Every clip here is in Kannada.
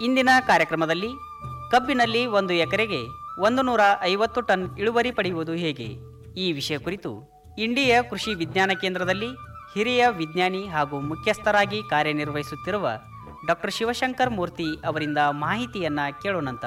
ಇಂದಿನ ಕಾರ್ಯಕ್ರಮದಲ್ಲಿ ಕಬ್ಬಿನಲ್ಲಿ ಒಂದು ಎಕರೆಗೆ ಒಂದು ನೂರ ಐವತ್ತು ಟನ್ ಇಳುವರಿ ಪಡೆಯುವುದು ಹೇಗೆ ಈ ವಿಷಯ ಕುರಿತು ಇಂಡಿಯಾ ಕೃಷಿ ವಿಜ್ಞಾನ ಕೇಂದ್ರದಲ್ಲಿ ಹಿರಿಯ ವಿಜ್ಞಾನಿ ಹಾಗೂ ಮುಖ್ಯಸ್ಥರಾಗಿ ಕಾರ್ಯನಿರ್ವಹಿಸುತ್ತಿರುವ ಡಾಕ್ಟರ್ ಶಿವಶಂಕರ್ ಮೂರ್ತಿ ಅವರಿಂದ ಮಾಹಿತಿಯನ್ನ ಕೇಳೋಣಂತ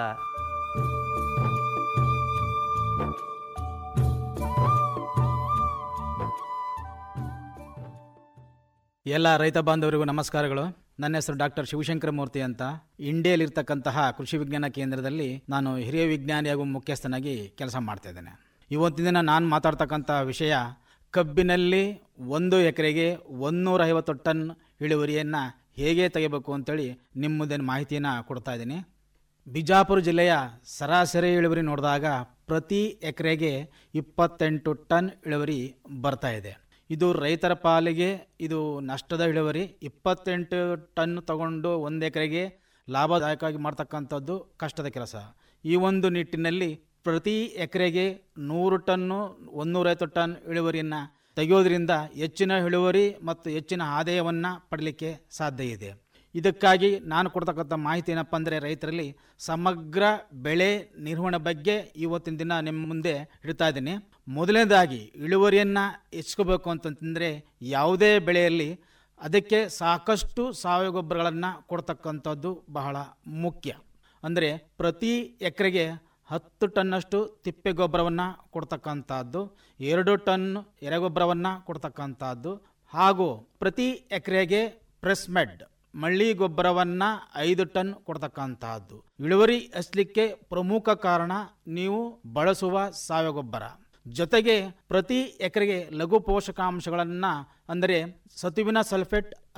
ಎಲ್ಲ ರೈತ ಬಾಂಧವರಿಗೂ ನಮಸ್ಕಾರಗಳು ನನ್ನ ಹೆಸರು ಡಾಕ್ಟರ್ ಶಿವಶಂಕರ ಮೂರ್ತಿ ಅಂತ ಇಂಡಿಯಲ್ಲಿರ್ತಕ್ಕಂತಹ ಕೃಷಿ ವಿಜ್ಞಾನ ಕೇಂದ್ರದಲ್ಲಿ ನಾನು ಹಿರಿಯ ವಿಜ್ಞಾನಿ ಹಾಗೂ ಮುಖ್ಯಸ್ಥನಾಗಿ ಕೆಲಸ ಮಾಡ್ತಾ ಇದ್ದೇನೆ ಇವತ್ತಿನ ದಿನ ನಾನು ಮಾತಾಡ್ತಕ್ಕಂಥ ವಿಷಯ ಕಬ್ಬಿನಲ್ಲಿ ಒಂದು ಎಕರೆಗೆ ಒಂದೂರ ಐವತ್ತು ಟನ್ ಇಳುವರಿಯನ್ನು ಹೇಗೆ ತೆಗಿಬೇಕು ಅಂತೇಳಿ ನಿಮ್ಮ ಮುಂದೆ ಮಾಹಿತಿಯನ್ನು ಕೊಡ್ತಾ ಇದ್ದೀನಿ ಬಿಜಾಪುರ ಜಿಲ್ಲೆಯ ಸರಾಸರಿ ಇಳುವರಿ ನೋಡಿದಾಗ ಪ್ರತಿ ಎಕರೆಗೆ ಇಪ್ಪತ್ತೆಂಟು ಟನ್ ಇಳುವರಿ ಬರ್ತಾ ಇದೆ ಇದು ರೈತರ ಪಾಲಿಗೆ ಇದು ನಷ್ಟದ ಇಳುವರಿ ಇಪ್ಪತ್ತೆಂಟು ಟನ್ ತಗೊಂಡು ಒಂದು ಎಕರೆಗೆ ಲಾಭದಾಯಕವಾಗಿ ಮಾಡ್ತಕ್ಕಂಥದ್ದು ಕಷ್ಟದ ಕೆಲಸ ಈ ಒಂದು ನಿಟ್ಟಿನಲ್ಲಿ ಪ್ರತಿ ಎಕರೆಗೆ ನೂರು ಟನ್ನು ಒಂದೂರೈವತ್ತು ಟನ್ ಇಳುವರಿಯನ್ನು ತೆಗೆಯೋದ್ರಿಂದ ಹೆಚ್ಚಿನ ಇಳುವರಿ ಮತ್ತು ಹೆಚ್ಚಿನ ಆದಾಯವನ್ನು ಪಡಲಿಕ್ಕೆ ಸಾಧ್ಯ ಇದೆ ಇದಕ್ಕಾಗಿ ನಾನು ಕೊಡ್ತಕ್ಕಂಥ ಮಾಹಿತಿ ಏನಪ್ಪ ಅಂದರೆ ರೈತರಲ್ಲಿ ಸಮಗ್ರ ಬೆಳೆ ನಿರ್ವಹಣೆ ಬಗ್ಗೆ ಇವತ್ತಿನ ದಿನ ನಿಮ್ಮ ಮುಂದೆ ಇಡ್ತಾ ಇದ್ದೀನಿ ಮೊದಲನೇದಾಗಿ ಇಳುವರಿಯನ್ನು ಹೆಚ್ಚಿಸ್ಕೋಬೇಕು ಅಂತಂತಂದರೆ ಯಾವುದೇ ಬೆಳೆಯಲ್ಲಿ ಅದಕ್ಕೆ ಸಾಕಷ್ಟು ಸಾವಯವ ಗೊಬ್ಬರಗಳನ್ನು ಕೊಡ್ತಕ್ಕಂಥದ್ದು ಬಹಳ ಮುಖ್ಯ ಅಂದರೆ ಪ್ರತಿ ಎಕರೆಗೆ ಹತ್ತು ಟನ್ನಷ್ಟು ತಿಪ್ಪೆ ಗೊಬ್ಬರವನ್ನು ಕೊಡ್ತಕ್ಕಂಥದ್ದು ಎರಡು ಟನ್ ಎರೆಗೊಬ್ಬರವನ್ನು ಕೊಡ್ತಕ್ಕಂಥದ್ದು ಹಾಗೂ ಪ್ರತಿ ಎಕರೆಗೆ ಪ್ರೆಸ್ಮೆಡ್ ಮಳ್ಳಿ ಗೊಬ್ಬರವನ್ನು ಐದು ಟನ್ ಕೊಡ್ತಕ್ಕಂತಹದ್ದು ಇಳುವರಿ ಹಚ್ಚಲಿಕ್ಕೆ ಪ್ರಮುಖ ಕಾರಣ ನೀವು ಬಳಸುವ ಸಾವಯವ ಗೊಬ್ಬರ ಜೊತೆಗೆ ಪ್ರತಿ ಎಕರೆಗೆ ಲಘು ಪೋಷಕಾಂಶಗಳನ್ನು ಅಂದರೆ ಸತುವಿನ ಸಲ್ಫೇಟ್